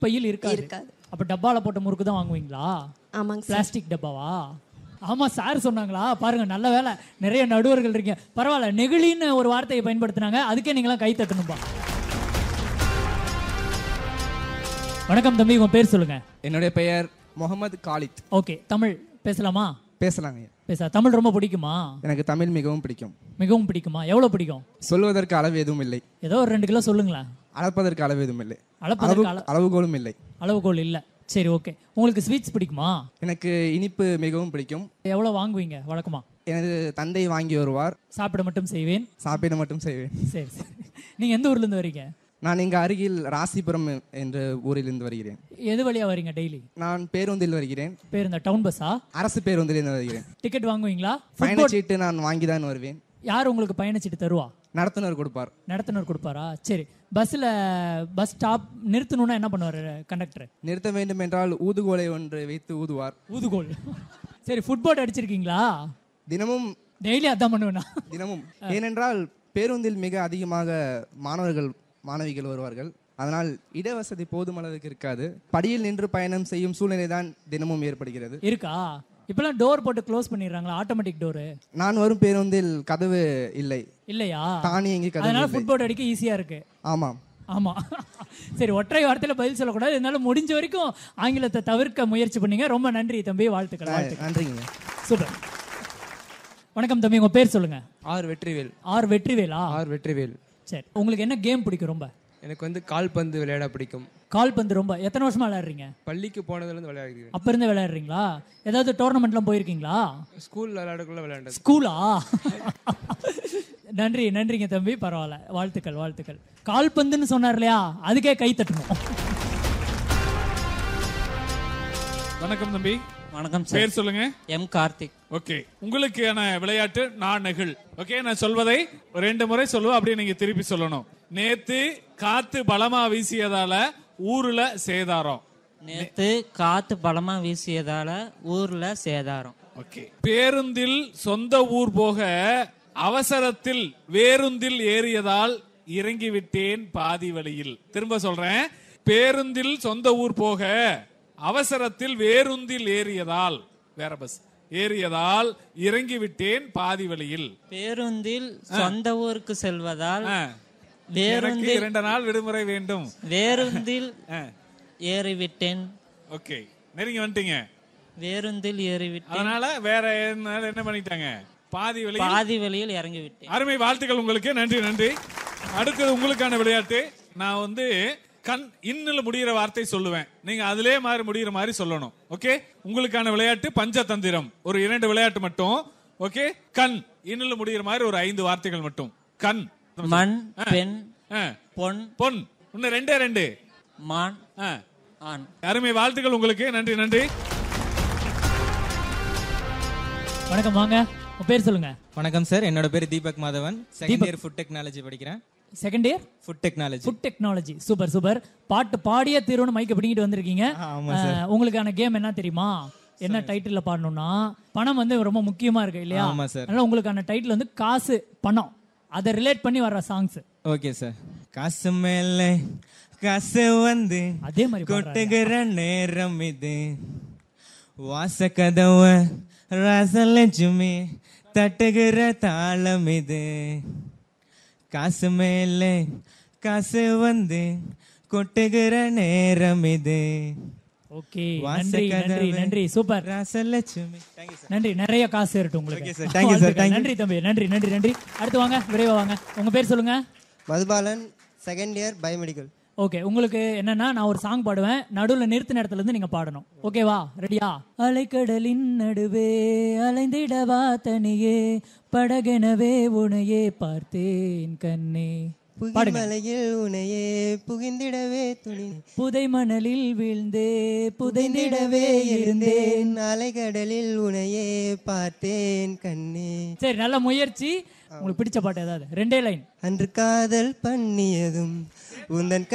பையில் இருக்காது இருக்காது. அப்ப டப்பால போட்ட முறுக்கு தான் வாங்குவீங்களா ஆமாங்க சார் பிளாஸ்டிக் டப்பாவா ஆமா சார் சொன்னாங்களா பாருங்க நல்ல வேலை நிறைய நடுவர்கள் இருக்கீங்க பரவாயில்ல நெகிழின்னு ஒரு வார்த்தையை பயன்படுத்தினாங்க அதுக்கே நீங்களாம் கை தட்டணும்பா வணக்கம் தம்பி உங்க பேர் சொல்லுங்க என்னுடைய பெயர் முகமது காலித் ஓகே தமிழ் பேசலாமா பேசலாங்க பேச தமிழ் ரொம்ப பிடிக்குமா எனக்கு தமிழ் மிகவும் பிடிக்கும் மிகவும் பிடிக்குமா எவ்வளவு பிடிக்கும் சொல்வதற்கு அளவு எதுவும் இல்லை ஏதோ ஒரு ரெண்டு கிலோ சொல்லுங்களேன் அளப்பதற்கு அளவு எதுவும் இல்லை அளப்பதற்கு அளவு அள- அளவுகோலும் இல்லை அளவுகோல் இல்ல சரி ஓகே உங்களுக்கு ஸ்வீட்ஸ் பிடிக்குமா எனக்கு இனிப்பு மிகவும் பிடிக்கும் எவ்வளவு வாங்குவீங்க வழக்கமா எனது தந்தை வாங்கி வருவார் சாப்பிட மட்டும் செய்வேன் சாப்பிட மட்டும் செய்வேன் சரி சரி நீங்க எந்த ஊர்ல இருந்து வரீங்க நான் இங்கு அருகில் ராசிபுரம் என்ற ஊரிலிருந்து வருகிறேன் எது வழியா வரீங்க டெய்லி நான் பேருந்தில் வருகிறேன் பேர் இந்த டவுன் பஸ்ஸா அரசு பேருந்திலிருந்து வருகிறேன் டிக்கெட் வாங்குவீங்களா பயணச்சீட்டு நான் வாங்கி தான் வருவேன் யார் உங்களுக்கு பயணச்சீட்டு தருவா நடத்துனர் கொடுப்பார் நடத்துனர் கொடுப்பாரா சரி பஸ்ல பஸ் ஸ்டாப் நிறுத்தணும்னா என்ன பண்ணுவாரு கண்டக்டர் நிறுத்த வேண்டும் என்றால் ஊதுகோலை ஒன்று வைத்து ஊதுவார் ஊதுகோல் சரி ஃபுட்பால் அடிச்சிருக்கீங்களா தினமும் டெய்லி அதான் பண்ணுவேனா தினமும் ஏனென்றால் பேருந்தில் மிக அதிகமாக மாணவர்கள் மாணவிகள் வருவார்கள் அதனால் இடவசதி போதுமளவுக்கு இருக்காது படியில் நின்று பயணம் செய்யும் சூழ்நிலை தான் தினமும் ஏற்படுகிறது இருக்கா இப்பெல்லாம் டோர் போட்டு க்ளோஸ் பண்ணிடுறாங்களா ஆட்டோமேட்டிக் டோரு நான் வரும் பேருந்தில் கதவு இல்லை இல்லையா தானியங்கி கதவு அதனால இல்லை ஃபுட்பால் அடிக்க ஈஸியா இருக்கு ஆமாம் ஆமா சரி ஒற்றை வார்த்தையில பதில் சொல்லக்கூடாது இருந்தாலும் முடிஞ்ச வரைக்கும் ஆங்கிலத்தை தவிர்க்க முயற்சி பண்ணீங்க ரொம்ப நன்றி தம்பி வாழ்த்துக்கள் வாழ்த்துக்கள் நன்றிங்க சூப்பர் வணக்கம் தம்பி உங்க பேர் சொல்லுங்க ஆர் வெற்றிவேல் ஆர் வெற்றிவேலா ஆர் வெற்றிவேல் சரி உங்களுக்கு என்ன கேம் பிடிக்கும் ரொம்ப எனக்கு வந்து கால்பந்து விளையாட பிடிக்கும் கால்பந்து ரொம்ப எத்தனை வருஷமா விளையாடுறீங்க பள்ளிக்கு போனதுலேருந்து விளையாடுகிறேன் அப்ப இருந்து விளையாடுறீங்களா ஏதாவது டோர்னமெண்ட்லாம் போயிருக்கீங்களா ஸ்கூல் விளையாடக்குள்ள விளையாண்டது ஸ்கூலா நன்றி நன்றிங்க தம்பி பரவாயில்ல வாழ்த்துக்கள் வாழ்த்துக்கள் கால்பந்துன்னு சொன்னார் இல்லையா அதுக்கே கை தட்டணும் வணக்கம் தம்பி வணக்கம் சார் பேர் சொல்லுங்க எம் கார்த்திக் ஓகே உங்களுக்கான விளையாட்டு நான் நெகிழ் ஓகே நான் சொல்வதை ஒரு ரெண்டு முறை சொல்லுவேன் அப்படியே நீங்க திருப்பி சொல்லணும் நேத்து காத்து பலமா வீசியதால ஊர்ல சேதாரம் நேத்து காத்து பலமா வீசியதால ஊர்ல சேதாரம் ஓகே பேருந்தில் சொந்த ஊர் போக அவசரத்தில் வேருந்தில் ஏறியதால் இறங்கி விட்டேன் பாதி வழியில் திரும்ப சொல்றேன் பேருந்தில் சொந்த ஊர் போக அவசரத்தில் வேருந்தில் ஏறியதால் வேற பஸ் ஏறியதால் இறங்கி விட்டேன் பாதி வழியில் பேருந்தில் சொந்த ஊருக்கு செல்வதால் ஆ. எனக்கு வேருந்தில் இரண்டு நாள் விடுமுறை வேண்டும் வேருந்தில் ஆ. ஏறிவிட்டேன் ஓகே நெருங்கி வந்துட்டீங்க வேருந்தில் ஏறிவிட்டேன் அதனால வேற என்ன என்ன பண்ணிட்டாங்க பாதி வழியில் பாதி வழியில் இறங்கிவிட்டேன் அருமை வாழ்த்துக்கள் உங்களுக்கு நன்றி நன்றி அடுத்தது உங்களுக்கான விளையாட்டு நான் வந்து கண் இன்னில் முடிகிற வார்த்தை சொல்லுவேன் நீங்க அதிலே மாதிரி முடிகிற மாதிரி சொல்லணும் ஓகே உங்களுக்கான விளையாட்டு பஞ்சதந்திரம் ஒரு இரண்டு விளையாட்டு மட்டும் ஓகே கண் இன்னில் முடிகிற மாதிரி ஒரு ஐந்து வார்த்தைகள் மட்டும் கண் மண் பெண் ஆ, பொன் பொன் இன்னும் ரெண்டே ரெண்டு மான் ஆ. ஆண் அருமை வாழ்த்துக்கள் உங்களுக்கு நன்றி நன்றி வணக்கம் வாங்க உங்க பேர் சொல்லுங்க வணக்கம் சார் என்னோட பேர் Deepak Madhavan second year food technology படிக்கிறேன் second year food technology food technology super super பாட்டு பாடியே தீர்வுன்னு மைக்க பிடிங்கிட்டு வந்திருக்கீங்க ஆமா அஹ், உங்களுக்கான கேம் என்ன தெரியுமா என்ன டைட்டில் பாடணும்னா பணம் வந்து ரொம்ப முக்கியமா இருக்கு இல்லையா ஆமா சார். அதனால உங்களுக்கான டைட்டில் வந்து காசு பணம் அதை ரிலேட் பண்ணி வர்ற சாங்ஸ் ஓகே சார் காசு மேல காசு வந்து அதே மாதிரி பாடுறாரு. கொட்டுகிற நேரம் இது வாச கதவ ராசலட்சுமி தட்டுகிற தாளம் இது காசு மேல காசு வந்து கொட்டுகிற நேரம் இது ஓகே வாச நன்றி நன்றி கதவு நன்றி சூப்பர் ராசலட்சுமி தேங்க்யூ சார் நன்றி நிறைய காசு இருக்கட்டும் உங்களுக்கு Okay, sir. Thank you, sir. வாழ்த்துக்கள். Thank you. நன்றி தம்பி நன்றி நன்றி நன்றி அடுத்து வாங்க விரைவா வாங்க உங்க பேர் சொல்லுங்க Madhubalan second year biomedical okay உங்களுக்கு என்னன்னா நான் ஒரு சாங் பாடுவேன் நடுவுல நிறுத்தின இடத்துல இருந்து நீங்க பாடணும் ஓகேவா ரெடியா அலைக்கடலின் நடுவே அலைந்திடவா தனியே படகெனவே உனையே பார்த்தேன் கண்ணே பாடுங்க புகிமலையில் உனையே புகிந்திடவே துணி புதை மணலில் வீழ்ந்தே புதைந்திடவே இருந்தேன் இருந்தேன் அலைகடலில் உனையே பார்த்தேன் கண்ணே சரி நல்ல முயற்சி உங்களுக்கு பிடிச்ச பாட்டு ஏதாவது ரெண்டே லைன் அன்று காதல் பண்ணியதும் உந்தன்